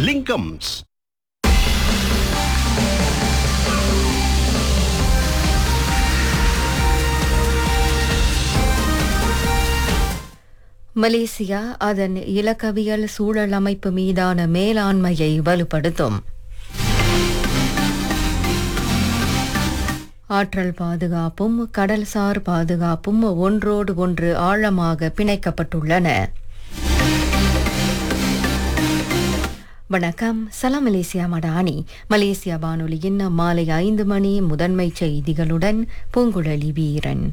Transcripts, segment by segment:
Lingams Malaysia அதன் இலக்கவியல் சூழல் அமைப்பு மீதான மேலாண்மையை வலுப்படுத்தும் ஆற்றல் பாதுகாப்பும் கடல்சார் பாதுகாப்பும் ஒன்றோடு ஒன்று ஆழமாக பிணைக்கப்பட்டுள்ளன வணக்கம் சலாம் மலேசியா மடானி மலேசியா வானொலியின் மாலை ஐந்து மணி முதன்மை செய்திகளுடன் பூங்குழலி வீரன்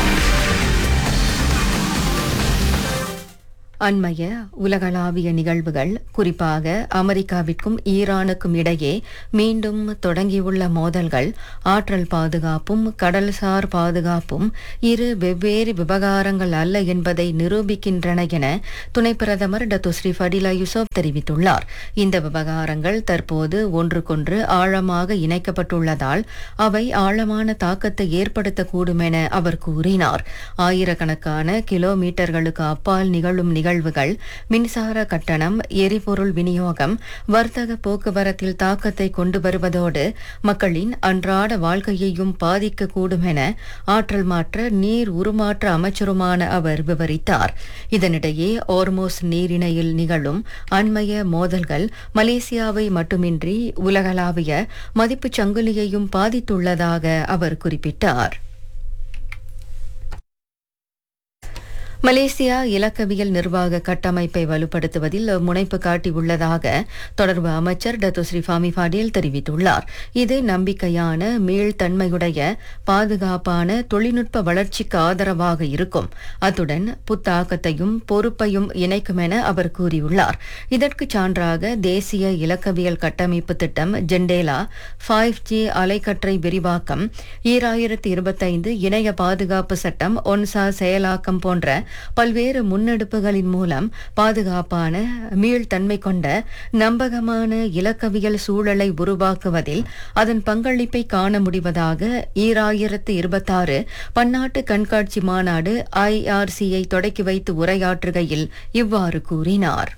அண்மைய உலகளாவிய நிகழ்வுகள் குறிப்பாக அமெரிக்காவிற்கும் ஈரானுக்கும் இடையே மீண்டும் தொடங்கியுள்ள மோதல்கள் ஆற்றல் பாதுகாப்பும் கடல்சார் பாதுகாப்பும் இரு வெவ்வேறு விவகாரங்கள் அல்ல என்பதை நிரூபிக்கின்றன என துணை பிரதமர் டத்துஸ்ரீ ஃபடிலா யூசப் தெரிவித்துள்ளார் இந்த விவகாரங்கள் தற்போது ஒன்றுக்கொன்று ஆழமாக இணைக்கப்பட்டுள்ளதால் அவை ஆழமான தாக்கத்தை ஏற்படுத்தக்கூடும் என அவர் கூறினார் ஆயிரக்கணக்கான கிலோமீட்டர்களுக்கு அப்பால் நிகழும் நிகழ்வுகள் மின்சார கட்டணம் எரிபொருள் விநியோகம் வர்த்தக போக்குவரத்தில் தாக்கத்தை கொண்டு வருவதோடு மக்களின் அன்றாட வாழ்க்கையையும் பாதிக்கக்கூடும் என ஆற்றல் மாற்ற நீர் உருமாற்ற அமைச்சருமான அவர் விவரித்தார் இதனிடையே ஓர்மோஸ் நீரிணையில் நிகழும் அண்மைய மோதல்கள் மலேசியாவை மட்டுமின்றி உலகளாவிய மதிப்புச் சங்கிலியையும் பாதித்துள்ளதாக அவர் குறிப்பிட்டார் மலேசியா இலக்கவியல் நிர்வாக கட்டமைப்பை வலுப்படுத்துவதில் முனைப்பு காட்டியுள்ளதாக தொடர்பு அமைச்சர் டத்துஸ்ரீ ஃபாமி பாடேல் தெரிவித்துள்ளார் இது நம்பிக்கையான மீள்தன்மையுடைய பாதுகாப்பான தொழில்நுட்ப வளர்ச்சிக்கு ஆதரவாக இருக்கும் அத்துடன் புத்தாக்கத்தையும் பொறுப்பையும் இணைக்கும் என அவர் கூறியுள்ளார் இதற்கு சான்றாக தேசிய இலக்கவியல் கட்டமைப்பு திட்டம் ஜெண்டேலா ஃபைவ் ஜி அலைக்கற்றை விரிவாக்கம் ஈராயிரத்தி இருபத்தைந்து இணைய பாதுகாப்பு சட்டம் ஒன்சா செயலாக்கம் போன்ற பல்வேறு முன்னெடுப்புகளின் மூலம் பாதுகாப்பான மீள்தன்மை கொண்ட நம்பகமான இலக்கவியல் சூழலை உருவாக்குவதில் அதன் பங்களிப்பை காண முடிவதாக ஈராயிரத்து இருபத்தாறு பன்னாட்டு கண்காட்சி மாநாடு ஐஆர்சியை தொடக்கி வைத்து உரையாற்றுகையில் இவ்வாறு கூறினார்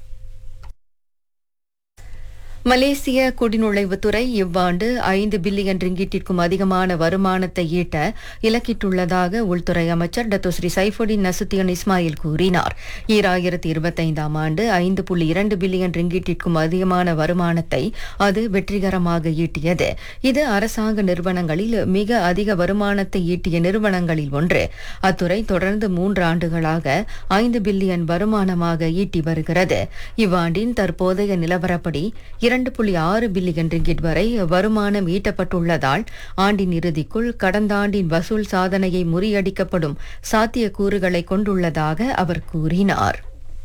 மலேசிய குடிநுழைவுத்துறை இவ்வாண்டு ஐந்து பில்லியன் ரிங்கிட்டிற்கும் அதிகமான வருமானத்தை ஈட்ட இலக்கிட்டுள்ளதாக உள்துறை அமைச்சர் டத்தோஸ்ரீ சைஃபுடின் நசுத்தியன் இஸ்மாயில் கூறினார் ஈராயிரத்தி இருபத்தைந்தாம் ஆண்டு ஐந்து புள்ளி இரண்டு பில்லியன் ரிங்கிட்டிற்கும் அதிகமான வருமானத்தை அது வெற்றிகரமாக ஈட்டியது இது அரசாங்க நிறுவனங்களில் மிக அதிக வருமானத்தை ஈட்டிய நிறுவனங்களில் ஒன்று அத்துறை தொடர்ந்து மூன்று ஆண்டுகளாக ஐந்து பில்லியன் வருமானமாக ஈட்டி வருகிறது இவ்வாண்டின் தற்போதைய நிலவரப்படி இரண்டு புள்ளி ஆறு பில்லியன் ரிங்கிட் வரை வருமானம் ஈட்டப்பட்டுள்ளதால் ஆண்டின் இறுதிக்குள் கடந்த ஆண்டின் வசூல் சாதனையை முறியடிக்கப்படும் சாத்தியக்கூறுகளை கொண்டுள்ளதாக அவர் கூறினார்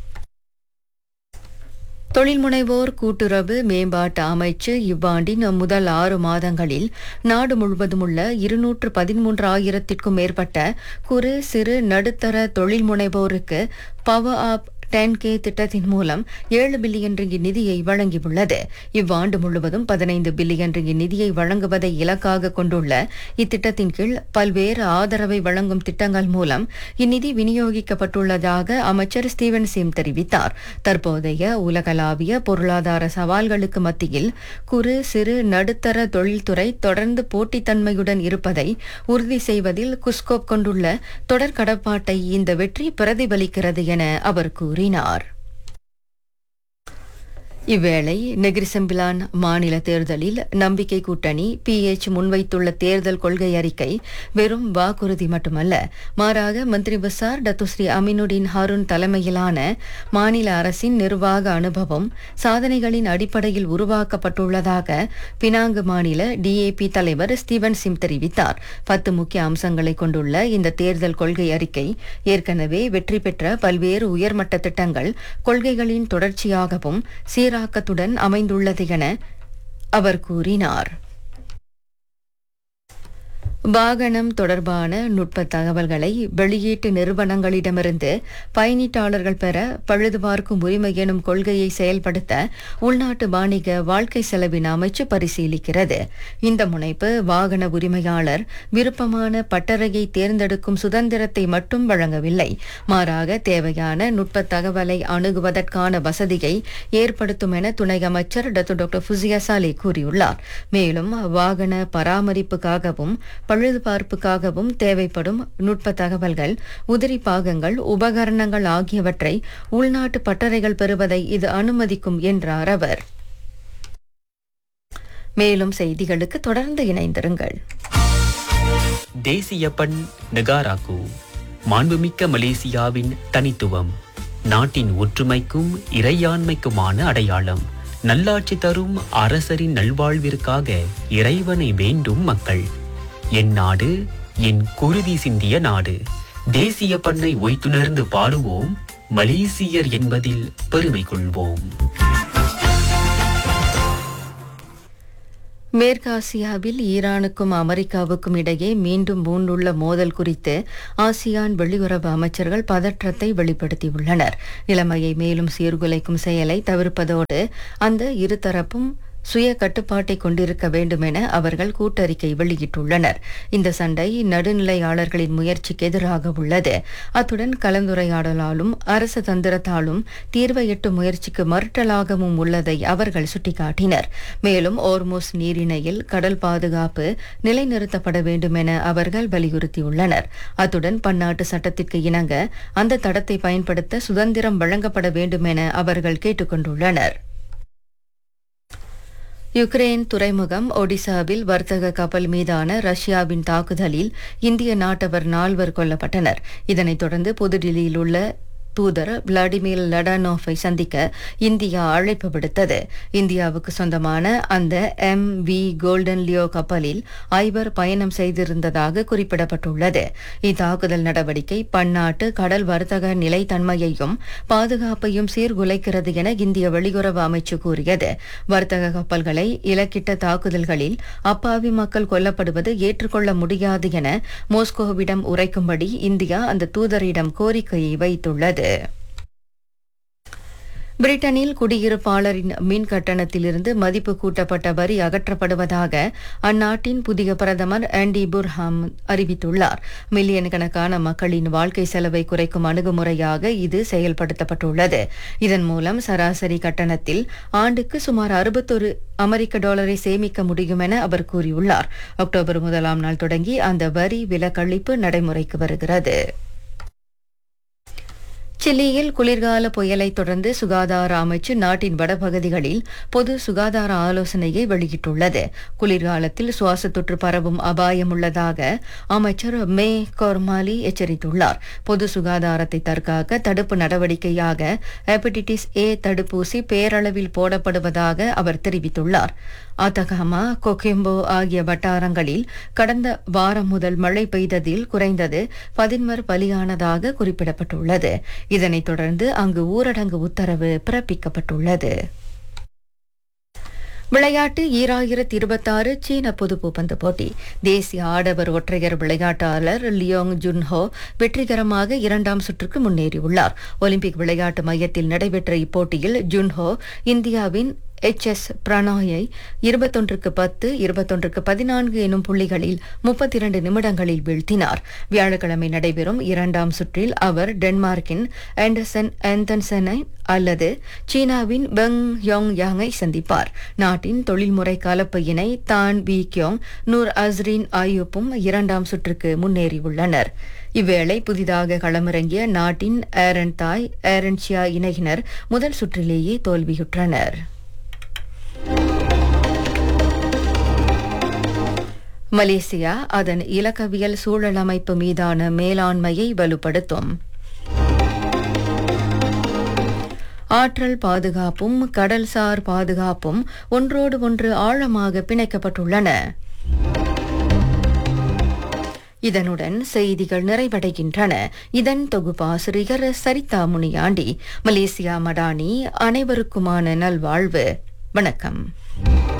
தொழில் முனைவோர் கூட்டுறவு மேம்பாட்டு அமைச்சு இவ்வாண்டின் முதல் ஆறு மாதங்களில் நாடு முழுவதும் உள்ள இருநூற்று பதிமூன்று ஆயிரத்திற்கும் மேற்பட்ட குறு சிறு நடுத்தர தொழில் முனைவோருக்கு பவர் ஆப் டென் கே திட்டத்தின் மூலம் ஏழு பில்லியன் ரிங்கி நிதியை வழங்கியுள்ளது இவ்வாண்டு முழுவதும் பதினைந்து பில்லியன் ரிங்கி நிதியை வழங்குவதை இலக்காக கொண்டுள்ள இத்திட்டத்தின் கீழ் பல்வேறு ஆதரவை வழங்கும் திட்டங்கள் மூலம் இந்நிதி விநியோகிக்கப்பட்டுள்ளதாக அமைச்சர் ஸ்டீவன் சிம் தெரிவித்தார் தற்போதைய உலகளாவிய பொருளாதார சவால்களுக்கு மத்தியில் குறு சிறு நடுத்தர தொழில்துறை தொடர்ந்து போட்டித்தன்மையுடன் இருப்பதை உறுதி செய்வதில் குஸ்கோப் கொண்டுள்ள தொடர் கடப்பாட்டை இந்த வெற்றி பிரதிபலிக்கிறது என அவர் கூறினார் இவ்வேளை நெகிரிசம்பிலான் மாநில தேர்தலில் நம்பிக்கை கூட்டணி பிஎச் முன்வைத்துள்ள தேர்தல் கொள்கை அறிக்கை வெறும் வாக்குறுதி மட்டுமல்ல மாறாக மந்திரி பசார் டத்துஸ்ரீ அமினுடின் ஹருண் தலைமையிலான மாநில அரசின் நிர்வாக அனுபவம் சாதனைகளின் அடிப்படையில் உருவாக்கப்பட்டுள்ளதாக பினாங்கு மாநில டிஏபி தலைவர் ஸ்டீவன் சிம் தெரிவித்தார் பத்து முக்கிய அம்சங்களை கொண்டுள்ள இந்த தேர்தல் கொள்கை அறிக்கை ஏற்கனவே வெற்றி பெற்ற பல்வேறு உயர்மட்ட திட்டங்கள் கொள்கைகளின் தொடர்ச்சியாகவும் சீராக்கத்துடன் அமைந்துள்ளது என அவர் கூறினார் வாகனம் தொடர்பான நுட்ப தகவல்களை வெளியீட்டு நிறுவனங்களிடமிருந்து பயணீட்டாளர்கள் பெற பழுது பார்க்கும் உரிமை எனும் கொள்கையை செயல்படுத்த உள்நாட்டு வாணிக வாழ்க்கை செலவின அமைச்சு பரிசீலிக்கிறது இந்த முனைப்பு வாகன உரிமையாளர் விருப்பமான பட்டறையை தேர்ந்தெடுக்கும் சுதந்திரத்தை மட்டும் வழங்கவில்லை மாறாக தேவையான நுட்ப தகவலை அணுகுவதற்கான வசதியை ஏற்படுத்தும் என துணை அமைச்சர் டாக்டர் ஃபுசியா சாலே கூறியுள்ளார் மேலும் வாகன பராமரிப்புக்காகவும் பழுதுபார்ப்புக்காகவும் தேவைப்படும் நுட்ப தகவல்கள் உதிரி பாகங்கள் உபகரணங்கள் ஆகியவற்றை உள்நாட்டு பட்டறைகள் பெறுவதை இது அனுமதிக்கும் என்றார் அவர் மேலும் செய்திகளுக்கு தொடர்ந்து இணைந்திருங்கள் தேசிய பண் நெகாராக்கு மாண்புமிக்க மலேசியாவின் தனித்துவம் நாட்டின் ஒற்றுமைக்கும் இறையாண்மைக்குமான அடையாளம் நல்லாட்சி தரும் அரசரின் நல்வாழ்விற்காக இறைவனை வேண்டும் மக்கள் என் நாடு என் குருதி சிந்திய நாடு தேசிய பண்ணை ஒய்த்துணர்ந்து பாடுவோம் மலேசியர் என்பதில் பெருமை கொள்வோம் மேற்காசியாவில் ஈரானுக்கும் அமெரிக்காவுக்கும் இடையே மீண்டும் மூண்டுள்ள மோதல் குறித்து ஆசியான் வெளியுறவு அமைச்சர்கள் பதற்றத்தை வெளிப்படுத்தியுள்ளனர் நிலைமையை மேலும் சீர்குலைக்கும் செயலை தவிர்ப்பதோடு அந்த இருதரப்பும் சுய கட்டுப்பாட்டை கொண்டிருக்க வேண்டும் என அவர்கள் கூட்டறிக்கை வெளியிட்டுள்ளனர் இந்த சண்டை நடுநிலையாளர்களின் முயற்சிக்கு எதிராக உள்ளது அத்துடன் கலந்துரையாடலாலும் அரசு தந்திரத்தாலும் தீர்வை எட்டும் முயற்சிக்கு மறுட்டலாகவும் உள்ளதை அவர்கள் சுட்டிக்காட்டினர் மேலும் ஓர்மோஸ் நீரிணையில் கடல் பாதுகாப்பு நிலைநிறுத்தப்பட வேண்டும் என அவர்கள் வலியுறுத்தியுள்ளனர் அத்துடன் பன்னாட்டு சட்டத்திற்கு இணங்க அந்த தடத்தை பயன்படுத்த சுதந்திரம் வழங்கப்பட வேண்டும் என அவர்கள் கேட்டுக்கொண்டுள்ளனர் யுக்ரைன் துறைமுகம் ஒடிசாவில் வர்த்தக கப்பல் மீதான ரஷ்யாவின் தாக்குதலில் இந்திய நாட்டவர் நால்வர் கொல்லப்பட்டனர் இதனைத் தொடர்ந்து புதுடில்லியில் உள்ள தூதர் விளாடிமிர் லடானோஃபை சந்திக்க இந்தியா அழைப்பு விடுத்தது இந்தியாவுக்கு சொந்தமான அந்த எம் வி கோல்டன் லியோ கப்பலில் ஐவர் பயணம் செய்திருந்ததாக குறிப்பிடப்பட்டுள்ளது இத்தாக்குதல் நடவடிக்கை பன்னாட்டு கடல் வர்த்தக நிலைத்தன்மையையும் பாதுகாப்பையும் சீர்குலைக்கிறது என இந்திய வெளியுறவு அமைச்சு கூறியது வர்த்தக கப்பல்களை இலக்கிட்ட தாக்குதல்களில் அப்பாவி மக்கள் கொல்லப்படுவது ஏற்றுக்கொள்ள முடியாது என மோஸ்கோவிடம் உரைக்கும்படி இந்தியா அந்த தூதரிடம் கோரிக்கையை வைத்துள்ளது பிரிட்டனில் குடியிருப்பாளரின் மின் கட்டணத்திலிருந்து மதிப்பு கூட்டப்பட்ட வரி அகற்றப்படுவதாக அந்நாட்டின் புதிய பிரதமர் ஆண்டி புர்ஹாம் அறிவித்துள்ளார் மில்லியன் கணக்கான மக்களின் வாழ்க்கை செலவை குறைக்கும் அணுகுமுறையாக இது செயல்படுத்தப்பட்டுள்ளது இதன் மூலம் சராசரி கட்டணத்தில் ஆண்டுக்கு சுமார் அறுபத்தொரு அமெரிக்க டாலரை சேமிக்க முடியும் என அவர் கூறியுள்ளார் அக்டோபர் முதலாம் நாள் தொடங்கி அந்த வரி விலக்களிப்பு நடைமுறைக்கு வருகிறது சிலியில் குளிர்கால புயலை தொடர்ந்து சுகாதார அமைச்சு நாட்டின் வடபகுதிகளில் பொது சுகாதார ஆலோசனையை வெளியிட்டுள்ளது குளிர்காலத்தில் சுவாச தொற்று பரவும் அபாயம் உள்ளதாக அமைச்சர் மே கோர்மாலி எச்சரித்துள்ளார் பொது சுகாதாரத்தை தற்காக்க தடுப்பு நடவடிக்கையாக ஹெப்படைட்டிஸ் ஏ தடுப்பூசி பேரளவில் போடப்படுவதாக அவர் தெரிவித்துள்ளார் அத்தகாமா கொகெம்போ ஆகிய வட்டாரங்களில் கடந்த வாரம் முதல் மழை பெய்ததில் குறைந்தது பதின்மர் பலியானதாக குறிப்பிடப்பட்டுள்ளது இதனைத் தொடர்ந்து அங்கு ஊரடங்கு உத்தரவு பிறப்பிக்கப்பட்டுள்ளது விளையாட்டு ஈராயிரத்தி இருபத்தாறு சீன பொதுப்பூப்பந்து போட்டி தேசிய ஆடவர் ஒற்றையர் விளையாட்டாளர் லியோங் ஜுன்ஹோ வெற்றிகரமாக இரண்டாம் சுற்றுக்கு முன்னேறியுள்ளார் ஒலிம்பிக் விளையாட்டு மையத்தில் நடைபெற்ற இப்போட்டியில் ஜுன்ஹோ இந்தியாவின் எச் எஸ் பிரணாயை இருபத்தொன்றுக்கு பத்து இருபத்தொன்றுக்கு பதினான்கு எனும் புள்ளிகளில் முப்பத்தி இரண்டு நிமிடங்களில் வீழ்த்தினார் வியாழக்கிழமை நடைபெறும் இரண்டாம் சுற்றில் அவர் டென்மார்க்கின் ஆண்டர்சன் ஆந்தன்சனை அல்லது சீனாவின் பெங் யோங் யாங்கை சந்திப்பார் நாட்டின் தொழில்முறை கலப்பு இணை தான் வி கியோங் நூர் அஸ்ரின் ஆயூப்பும் இரண்டாம் சுற்றுக்கு முன்னேறியுள்ளனர் இவ்வேளை புதிதாக களமிறங்கிய நாட்டின் ஏரன் தாய் ஏரன் ஷியா இணையினர் முதல் சுற்றிலேயே தோல்வியுற்றனர் மலேசியா அதன் இலக்கவியல் சூழலமைப்பு மீதான மேலாண்மையை வலுப்படுத்தும் ஆற்றல் பாதுகாப்பும் கடல்சார் பாதுகாப்பும் ஒன்றோடு ஒன்று ஆழமாக பிணைக்கப்பட்டுள்ளன இதனுடன் செய்திகள் நிறைவடைகின்றன இதன் தொகுப்பாசிரியர் சரிதா முனியாண்டி மலேசியா மடானி அனைவருக்குமான நல்வாழ்வு வணக்கம்